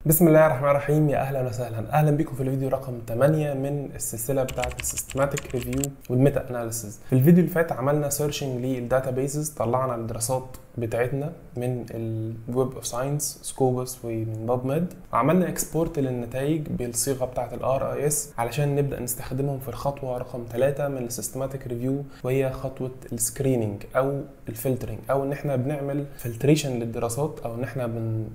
بسم الله الرحمن الرحيم يا اهلا وسهلا اهلا بكم في الفيديو رقم 8 من السلسله بتاعه السيستماتيك ريفيو والميتا اناليسيز في الفيديو اللي فات عملنا سيرشنج للداتابيزز طلعنا الدراسات بتاعتنا من الويب اوف ساينس سكوبس ومن باب ميد وعملنا اكسبورت للنتائج بالصيغه بتاعه الار اي اس علشان نبدا نستخدمهم في الخطوه رقم 3 من السيستماتيك ريفيو وهي خطوه السكريننج او الفلترنج او ان احنا بنعمل فلتريشن للدراسات او ان احنا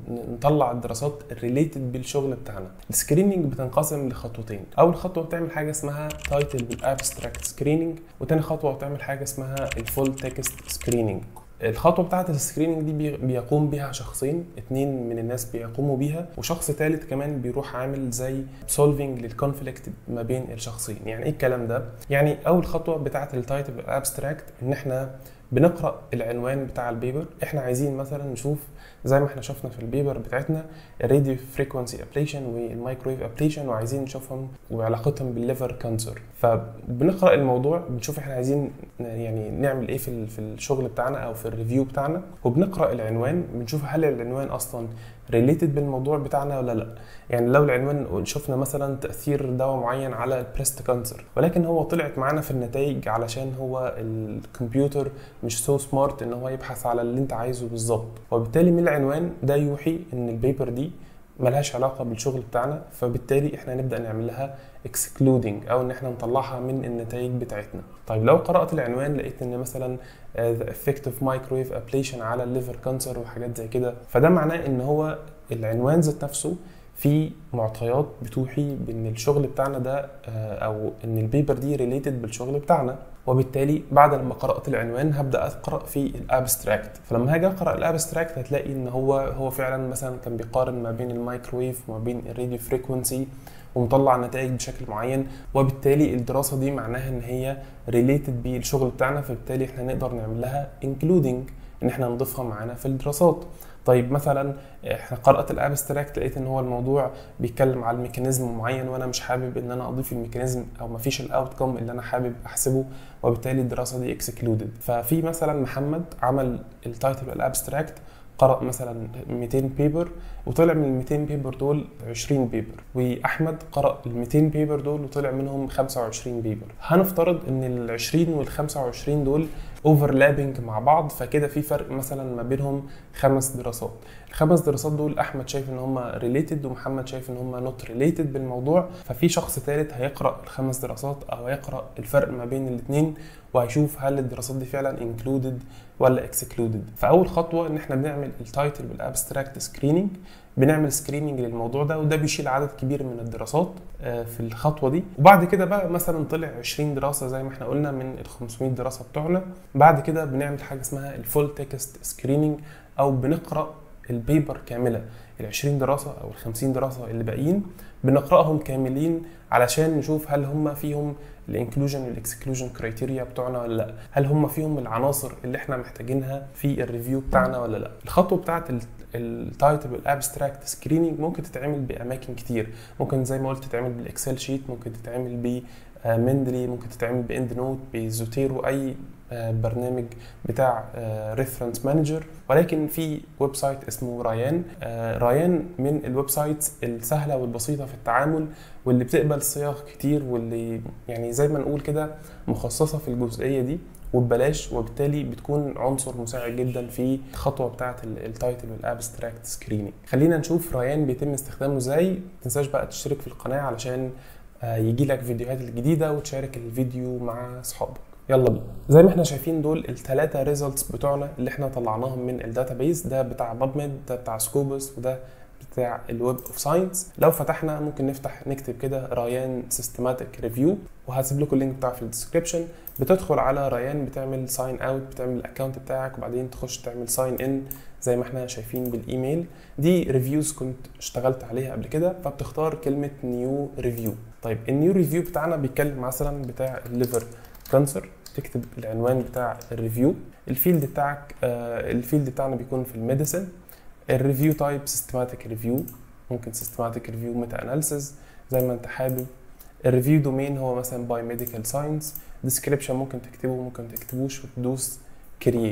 بنطلع الدراسات الريليتد بالشغل بتاعنا السكريننج بتنقسم لخطوتين اول خطوه بتعمل حاجه اسمها تايتل بالابستراكت سكريننج وتاني خطوه بتعمل حاجه اسمها الفول تكست سكريننج الخطوه بتاعه السكريننج دي بيقوم بيها شخصين اتنين من الناس بيقوموا بيها وشخص ثالث كمان بيروح عامل زي سولفنج للكونفليكت ما بين الشخصين يعني ايه الكلام ده يعني اول خطوه بتاعه التايتل ابستراكت ان احنا بنقرا العنوان بتاع البيبر احنا عايزين مثلا نشوف زي ما احنا شفنا في البيبر بتاعتنا الراديو فريكونسي ابليشن والمايكرويف ابليشن وعايزين نشوفهم وعلاقتهم بالليفر كانسر فبنقرا الموضوع بنشوف احنا عايزين يعني نعمل ايه في في الشغل بتاعنا او في الريفيو بتاعنا وبنقرا العنوان بنشوف هل العنوان اصلا ريليتد بالموضوع بتاعنا ولا لا يعني لو العنوان شفنا مثلا تاثير دواء معين على البريست كانسر ولكن هو طلعت معانا في النتائج علشان هو الكمبيوتر مش سو سمارت ان هو يبحث على اللي انت عايزه بالظبط وبالتالي من العنوان ده يوحي ان البيبر دي ملهاش علاقة بالشغل بتاعنا فبالتالي احنا نبدأ نعمل لها excluding او ان احنا نطلعها من النتائج بتاعتنا طيب لو قرأت العنوان لقيت ان مثلا the effect of microwave ablation على الليفر كانسر وحاجات زي كده فده معناه ان هو العنوان ذات نفسه في معطيات بتوحي بان الشغل بتاعنا ده او ان البيبر دي ريليتد بالشغل بتاعنا وبالتالي بعد لما قرات العنوان هبدا اقرا في الابستراكت فلما هاجي اقرا الابستراكت هتلاقي ان هو هو فعلا مثلا كان بيقارن ما بين المايكرويف وما بين الراديو فريكونسي ومطلع نتائج بشكل معين وبالتالي الدراسه دي معناها ان هي ريليتد بالشغل بتاعنا فبالتالي احنا نقدر نعمل لها انكلودنج ان احنا نضيفها معانا في الدراسات طيب مثلا احنا قرات الابستراكت لقيت ان هو الموضوع بيتكلم على الميكانيزم معين وانا مش حابب ان انا اضيف الميكانيزم او ما فيش الاوتكم اللي انا حابب احسبه وبالتالي الدراسه دي اكسكلودد ففي مثلا محمد عمل التايتل الابستراكت قرأ مثلا 200 بيبر وطلع من ال 200 بيبر دول 20 بيبر واحمد قرأ ال 200 بيبر دول وطلع منهم 25 بيبر هنفترض ان ال 20 وال 25 دول اوفرلابنج مع بعض فكده في فرق مثلا ما بينهم خمس دراسات الخمس دراسات دول احمد شايف ان هم ريليتد ومحمد شايف ان هم نوت ريليتد بالموضوع ففي شخص ثالث هيقرا الخمس دراسات او هيقرا الفرق ما بين الاثنين وهيشوف هل الدراسات دي فعلا انكلودد ولا اكسكلودد فاول خطوه ان احنا بنعمل التايتل بالابستراكت سكريننج بنعمل سكريننج للموضوع ده وده بيشيل عدد كبير من الدراسات في الخطوه دي وبعد كده بقى مثلا طلع 20 دراسه زي ما احنا قلنا من ال 500 دراسه بتوعنا بعد كده بنعمل حاجه اسمها الفول تكست سكريننج او بنقرا البيبر كامله ال 20 دراسه او ال 50 دراسه اللي باقيين بنقراهم كاملين علشان نشوف هل هم فيهم الانكلوجن والاكسكلوجن كرايتيريا بتوعنا ولا لا هل هم فيهم العناصر اللي احنا محتاجينها في الريفيو بتاعنا ولا لا الخطوه بتاعه التايتل والابستراكت سكريننج ممكن تتعمل باماكن كتير ممكن زي ما قلت تتعمل بالاكسل شيت ممكن تتعمل ب مندلي ممكن تتعمل باند نوت بزوتيرو اي برنامج بتاع ريفرنس مانجر ولكن في ويب سايت اسمه رايان رايان من الويب سايتس السهله والبسيطه في التعامل واللي بتقبل صيغ كتير واللي يعني زي ما نقول كده مخصصه في الجزئيه دي وببلاش وبالتالي بتكون عنصر مساعد جدا في الخطوه بتاعه التايتل والابستراكت سكريننج خلينا نشوف رايان بيتم استخدامه ازاي ما تنساش بقى تشترك في القناه علشان يجي لك فيديوهات الجديده وتشارك الفيديو مع اصحابك يلا بينا زي ما احنا شايفين دول الثلاثه ريزلتس بتوعنا اللي احنا طلعناهم من الداتابيز ده بتاع بابميد ده بتاع سكوبس وده بتاع الويب اوف ساينس لو فتحنا ممكن نفتح نكتب كده رايان سيستماتيك ريفيو وهسيب لكم اللينك بتاعه في الديسكربشن بتدخل على رايان بتعمل ساين اوت بتعمل الاكونت بتاعك وبعدين تخش تعمل ساين ان زي ما احنا شايفين بالايميل دي ريفيوز كنت اشتغلت عليها قبل كده فبتختار كلمه نيو ريفيو طيب النيو ريفيو بتاعنا بيتكلم مثلا بتاع الليفر كانسر تكتب العنوان بتاع الريفيو الفيلد بتاعك آه الفيلد بتاعنا بيكون في الميديسن الريفيو تايب سيستماتيك ريفيو ممكن سيستماتيك ريفيو ميتا اناليسيز زي ما انت حابب الريفيو دومين هو مثلا باي ميديكال ساينس ديسكريبشن ممكن تكتبه ممكن تكتبوش وتدوس كرييت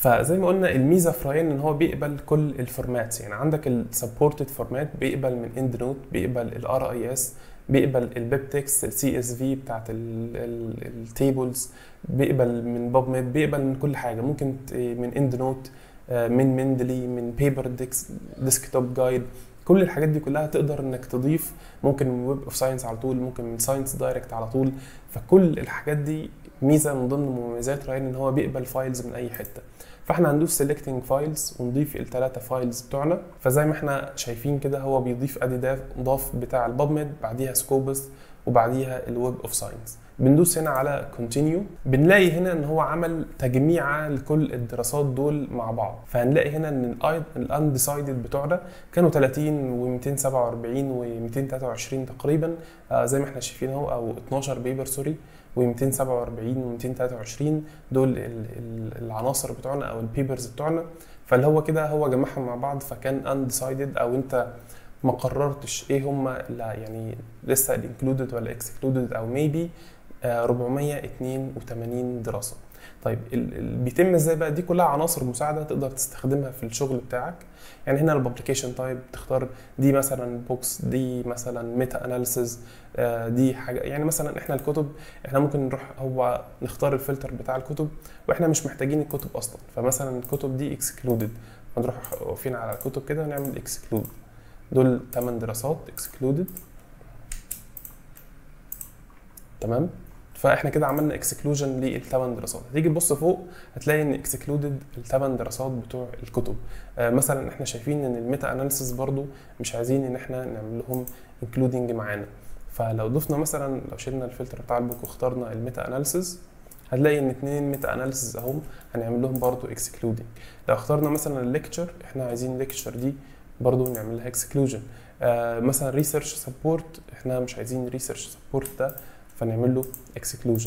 فزي ما قلنا الميزه في راين ان هو بيقبل كل الفورماتس يعني عندك السبورتد فورمات بيقبل من اند نوت بيقبل الار اي اس بيقبل البيبتكس السي اس في بتاعت التيبلز بيقبل من باب ميد بيقبل من كل حاجه ممكن من اند نوت من مندلي من بيبر ديكس ديسكتوب جايد كل الحاجات دي كلها تقدر انك تضيف ممكن من ويب اوف ساينس على طول ممكن من ساينس دايركت على طول فكل الحاجات دي ميزه من ضمن مميزات راين ان هو بيقبل فايلز من اي حته فاحنا هندوس سيلكتنج فايلز ونضيف الثلاثه فايلز بتوعنا فزي ما احنا شايفين كده هو بيضيف ادي ضاف بتاع الباب ميد بعديها سكوبس وبعديها الويب اوف ساينس بندوس هنا على كونتينيو بنلاقي هنا ان هو عمل تجميعه لكل الدراسات دول مع بعض فهنلاقي هنا ان الانديسايدد بتوعنا كانوا 30 و247 و223 تقريبا آه زي ما احنا شايفين اهو او 12 بيبر سوري و247 و223 دول العناصر بتوعنا او البيبرز بتوعنا فاللي هو كده هو جمعهم مع بعض فكان انديسايدد او انت ما قررتش ايه هم يعني لسه الانكلودد ولا اكسكلودد او ميبي 482 دراسه طيب بيتم ازاي بقى دي كلها عناصر مساعده تقدر تستخدمها في الشغل بتاعك يعني هنا الببليكيشن تايب تختار دي مثلا بوكس دي مثلا ميتا اناليسز دي حاجه يعني مثلا احنا الكتب احنا ممكن نروح هو نختار الفلتر بتاع الكتب واحنا مش محتاجين الكتب اصلا فمثلا الكتب دي اكسكلودد نروح واقفين على الكتب كده ونعمل اكسكلود دول 8 دراسات اكسكلودد تمام فاحنا كده عملنا اكسكلوجن للثمان دراسات هتيجي تبص فوق هتلاقي ان اكسكلودد الثمان دراسات بتوع الكتب آه مثلا احنا شايفين ان الميتا اناليسيس برضو مش عايزين ان احنا نعمل لهم انكلودنج معانا فلو ضفنا مثلا لو شلنا الفلتر بتاع البوك واخترنا الميتا اناليسيس هتلاقي ان اتنين ميتا اناليسيس اهم هنعمل لهم برضو اكسكلودنج لو اخترنا مثلا الليكتشر احنا عايزين الليكتشر دي برضو نعمل لها اكسكلوجن آه مثلا ريسيرش سبورت احنا مش عايزين ريسيرش سبورت ده فنعمل له اكسكلوجن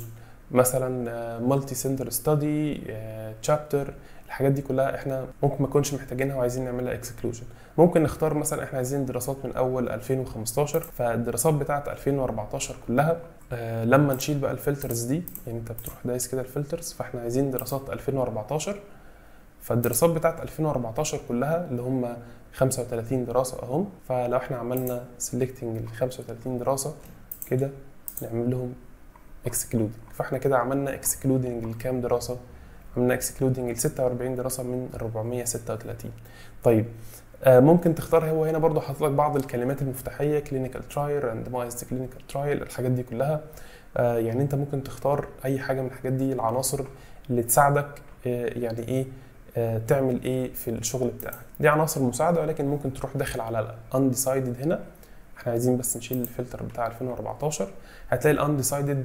مثلا مالتي سنتر ستادي تشابتر الحاجات دي كلها احنا ممكن ما نكونش محتاجينها وعايزين نعملها اكسكلوجن ممكن نختار مثلا احنا عايزين دراسات من اول 2015 فالدراسات بتاعت 2014 كلها آه لما نشيل بقى الفلترز دي يعني انت بتروح دايس كده الفلترز فاحنا عايزين دراسات 2014 فالدراسات بتاعت 2014 كلها اللي هم 35 دراسه اهم فلو احنا عملنا سيلكتنج ال 35 دراسه كده نعمل لهم اكسكلودنج فاحنا كده عملنا اكسكلودنج لكام دراسه عملنا اكسكلودنج ل 46 دراسه من 436 طيب آه ممكن تختار هو هنا برضو حاطط لك بعض الكلمات المفتاحيه كلينيكال ترايل راندمايزد كلينيكال ترايل الحاجات دي كلها آه يعني انت ممكن تختار اي حاجه من الحاجات دي العناصر اللي تساعدك آه يعني ايه تعمل ايه في الشغل بتاعك دي عناصر مساعده ولكن ممكن تروح داخل على الانديسايدد هنا احنا عايزين بس نشيل الفلتر بتاع 2014 هتلاقي الانديسايدد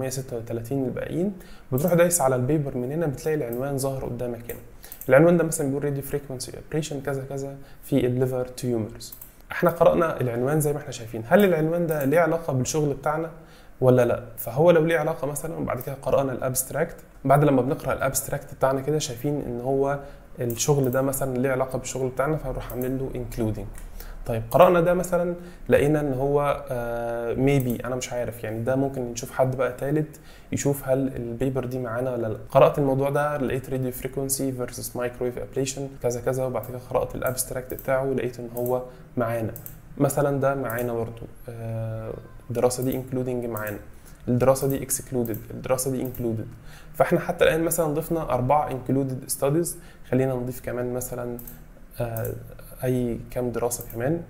436 الباقيين بتروح دايس على البيبر من هنا بتلاقي العنوان ظاهر قدامك هنا العنوان ده مثلا بيقول راديو فريكونسي اوبريشن كذا كذا في الليفر تيومرز احنا قرانا العنوان زي ما احنا شايفين هل العنوان ده ليه علاقه بالشغل بتاعنا ولا لا فهو لو ليه علاقه مثلا وبعد كده قرانا الابستراكت بعد لما بنقرا الابستراكت بتاعنا كده شايفين ان هو الشغل ده مثلا ليه علاقه بالشغل بتاعنا فنروح عاملين له انكلودنج طيب قرانا ده مثلا لقينا ان هو ميبي انا مش عارف يعني ده ممكن نشوف حد بقى ثالث يشوف هل البيبر دي معانا ولا لا قرات الموضوع ده لقيت راديو فريكونسي فيرسس مايكرويف ابليشن كذا كذا وبعد كده قرات الابستراكت بتاعه لقيت ان هو معانا مثلا ده معانا برضه الدراسه دي انكلودنج معانا الدراسه دي اكسكلودد الدراسه دي انكلودد فاحنا حتى الان مثلا ضفنا اربعه انكلودد ستاديز خلينا نضيف كمان مثلا اي كام دراسه كمان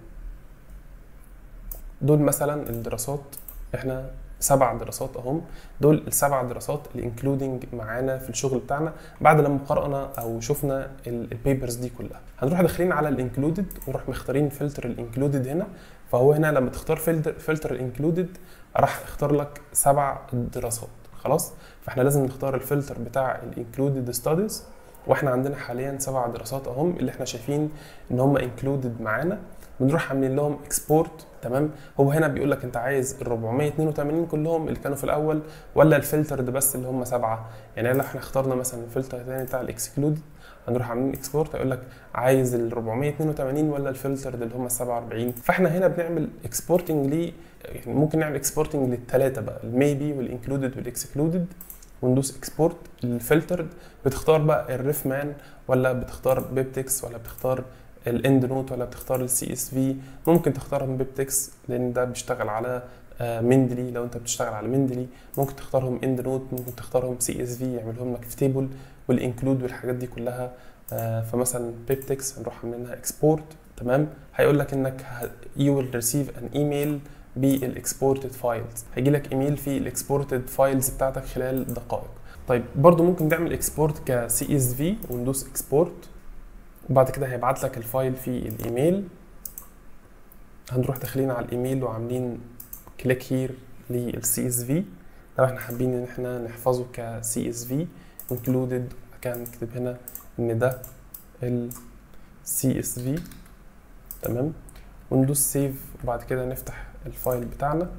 دول مثلا الدراسات احنا سبع دراسات اهم دول السبع دراسات الانكلودنج معانا في الشغل بتاعنا بعد لما قرانا او شفنا البيبرز دي كلها هنروح داخلين على الانكلودد ونروح مختارين فلتر الانكلودد هنا فهو هنا لما تختار فلتر فلتر الانكلودد راح اختار لك سبع دراسات خلاص فاحنا لازم نختار الفلتر بتاع الانكلودد ستاديز واحنا عندنا حاليا سبع دراسات اهم اللي احنا شايفين ان هم انكلودد معانا بنروح عاملين لهم اكسبورت تمام هو هنا بيقول لك انت عايز ال 482 كلهم اللي كانوا في الاول ولا الفلتر ده بس اللي هم سبعه يعني لو احنا اخترنا مثلا الفلتر الثاني بتاع الاكسكلود هنروح عاملين اكسبورت هيقول لك عايز ال 482 ولا الفلتر ده اللي هم 47 فاحنا هنا بنعمل اكسبورتنج ليه يعني ممكن نعمل اكسبورتنج للثلاثه بقى الميبي والانكلودد والاكسكلودد وندوس اكسبورت الفلترد بتختار بقى الريف مان ولا بتختار بيبتكس ولا بتختار الاند نوت ولا بتختار السي اس في ممكن تختارهم بيبتكس لان ده بيشتغل على مندلي لو انت بتشتغل على مندلي ممكن تختارهم اند نوت ممكن تختارهم سي اس في يعملهم لك في تيبل والانكلود والحاجات دي كلها فمثلا بيبتكس هنروح عاملينها اكسبورت تمام هيقول لك انك يو ويل ريسيف ان ايميل بالاكسبورتد فايلز هيجي لك ايميل فيه الاكسبورتد فايلز بتاعتك خلال دقائق طيب برضو ممكن تعمل اكسبورت كسي اس في وندوس اكسبورت وبعد كده هيبعت لك الفايل في الايميل هنروح داخلين على الايميل وعاملين كليك هير للسي اس في لو احنا حابين ان احنا نحفظه كسي اس في انكلودد كان نكتب هنا ان ده السي اس في تمام وندوس سيف وبعد كده نفتح الفايل بتاعنا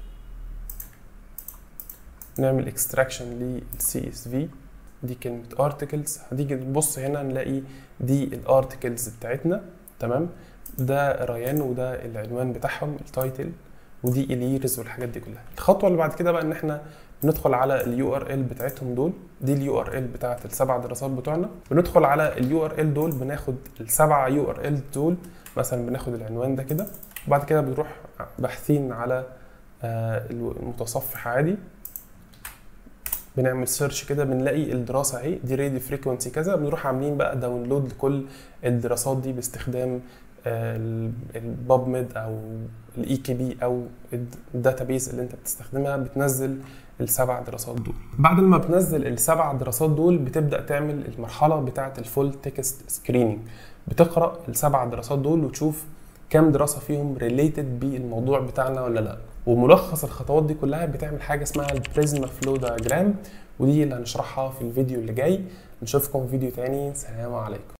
نعمل اكستراكشن للسي اس في دي كلمة ارتكلز هتيجي تبص هنا نلاقي دي الارتكلز بتاعتنا تمام ده ريان وده العنوان بتاعهم التايتل ودي اليرز والحاجات دي كلها الخطوه اللي بعد كده بقى ان احنا ندخل على اليو ار ال بتاعتهم دول دي اليو ار ال بتاعت السبع دراسات بتوعنا بندخل على اليو ار ال دول بناخد السبع يو ار ال دول مثلا بناخد العنوان ده كده وبعد كده بنروح باحثين على المتصفح عادي بنعمل سيرش كده بنلاقي الدراسه اهي دي راديو فريكونسي كذا بنروح عاملين بقى داونلود لكل الدراسات دي باستخدام الباب ميد او الاي كي بي او الداتابيز اللي انت بتستخدمها بتنزل السبع دراسات دول بعد ما بتنزل السبع دراسات دول بتبدا تعمل المرحله بتاعه الفول تكست سكريننج بتقرا السبع دراسات دول وتشوف كام دراسه فيهم ريليتد بالموضوع بتاعنا ولا لا وملخص الخطوات دي كلها بتعمل حاجه اسمها البريزما فلو دياجرام ودي اللي هنشرحها في الفيديو اللي جاي نشوفكم في فيديو تاني سلام عليكم